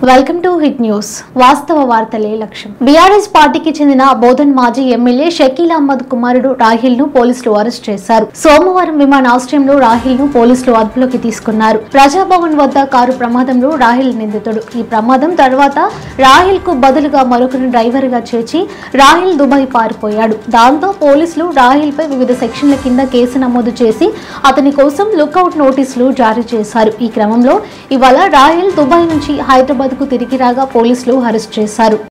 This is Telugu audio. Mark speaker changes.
Speaker 1: వెల్కమ్ టు హిట్ న్యూస్ వాస్తవ వార్తలే లక్ష్యం బీఆర్ఎస్ పార్టీకి చెందిన బోధన్ మాజీ ఎమ్మెల్యే షకీల్ అహ్మద్ కుమారుడు రాహిల్ ను పోలీసులు అరెస్ట్ చేశారు సోమవారం విమానాశ్రయంలో రాహిల్ ను పోలీసులు అదుపులోకి తీసుకున్నారు ప్రజాభవన్ వద్ద కారు ప్రమాదంలో రాహిల్ నిందితుడు ఈ ప్రమాదం తర్వాత రాహిల్ కు బదులుగా మరొకరిని డ్రైవర్ గా చేర్చి రాహిల్ దుబాయ్ పారిపోయాడు దాంతో పోలీసులు రాహిల్ పై వివిధ సెక్షన్ల కింద కేసు నమోదు చేసి అతని కోసం లుకౌట్ నోటీసులు జారీ చేశారు ఈ క్రమంలో ఇవాళ రాహిల్ దుబాయ్ నుంచి హైదరాబాద్ కు తిరిగి రాగా పోలీసులు అరెస్ట్ చేశారు